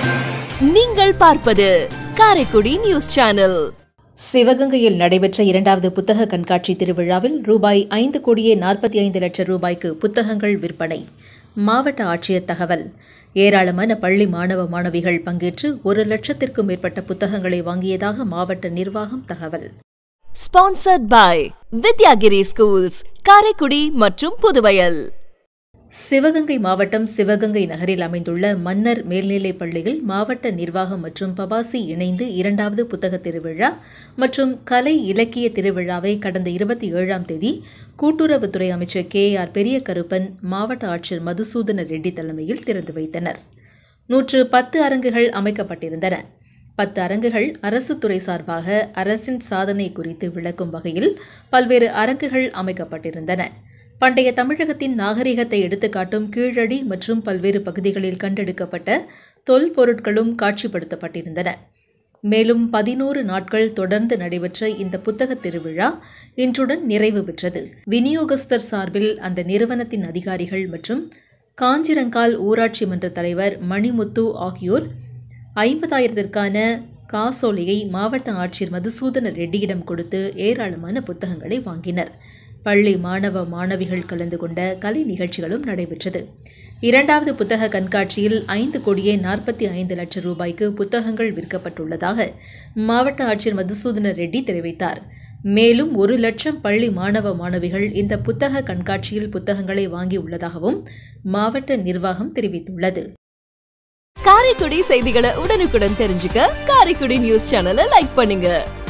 நீங்கள் பார்ப்பது Karaikudi news channel சிவகங்கையில் நடைபெற்ற இரண்டாவது புத்தக கண்காட்சி திருவிழாவில் ரூபாய் ஐந்து கோடியே நாற்பத்தி ஐந்து லட்சம் ரூபாய்க்கு புத்தகங்கள் விற்பனை மாவட்ட ஆட்சியர் தகவல் ஏராளமான பள்ளி மாணவ மாணவிகள் பங்கேற்று ஒரு லட்சத்திற்கும் மேற்பட்ட புத்தகங்களை வாங்கியதாக மாவட்ட நிர்வாகம் தகவல் sponsored by Vidyagiri schools Karaikudi மற்றும் புதுவயல் சிவகங்கை மாவட்டம் சிவகங்கை நகரில் அமைந்துள்ள மன்னர் மேல்நிலைப் பள்ளியில் மாவட்ட நிர்வாகம் மற்றும் பபாசி இணைந்து இரண்டாவது புத்தக திருவிழா மற்றும் கலை இலக்கிய திருவிழாவை கடந்த இருபத்தி ஏழாம் தேதி கூட்டுறவுத்துறை அமைச்சர் கே ஆர் பெரிய கருப்பன் மாவட்ட ஆட்சியர் மதுசூதன ரெட்டி தலைமையில் திறந்து வைத்தனர் நூற்று பத்து அரங்குகள் அமைக்கப்பட்டிருந்தன பத்து அரங்குகள் அரசு துறை சார்பாக அரசின் சாதனை குறித்து விளக்கும் வகையில் பல்வேறு அரங்குகள் அமைக்கப்பட்டிருந்தன பண்டைய தமிழகத்தின் நாகரிகத்தை எடுத்துக்காட்டும் கீழடி மற்றும் பல்வேறு பகுதிகளில் கண்டெடுக்கப்பட்ட தொல்பொருட்களும் காட்சிப்படுத்தப்பட்டிருந்தன மேலும் பதினோரு நாட்கள் தொடர்ந்து நடைபெற்ற இந்த புத்தக திருவிழா இன்றுடன் நிறைவு பெற்றது விநியோகஸ்தர் சார்பில் அந்த நிறுவனத்தின் அதிகாரிகள் மற்றும் காஞ்சிரங்கால் ஊராட்சி மன்ற தலைவர் மணிமுத்து ஆகியோர் ஐம்பதாயிரத்திற்கான காசோலையை மாவட்ட ஆட்சியர் மதுசூதன ரெட்டியிடம் கொடுத்து ஏராளமான புத்தகங்களை வாங்கினர் பள்ளி மாணவ மாணவிகள் கலந்து கொண்ட கலை நிகழ்ச்சிகளும் நடைபெற்றது இரண்டாவது புத்தக கண்காட்சியில் ஐந்து கோடியே நாற்பத்தி ஐந்து லட்சம் ரூபாய்க்கு புத்தகங்கள் விற்கப்பட்டுள்ளதாக மாவட்ட ஆட்சியர் மதுசூதன ரெட்டி தெரிவித்தார் மேலும் ஒரு லட்சம் பள்ளி மாணவ மாணவிகள் இந்த புத்தக கண்காட்சியில் புத்தகங்களை வாங்கியுள்ளதாகவும் மாவட்ட நிர்வாகம் தெரிவித்துள்ளது காரைக்குடி செய்திகளை உடனுக்குடன் தெரிஞ்சுக்க காரைக்குடி நியூஸ் சேனலை லைக் பண்ணுங்க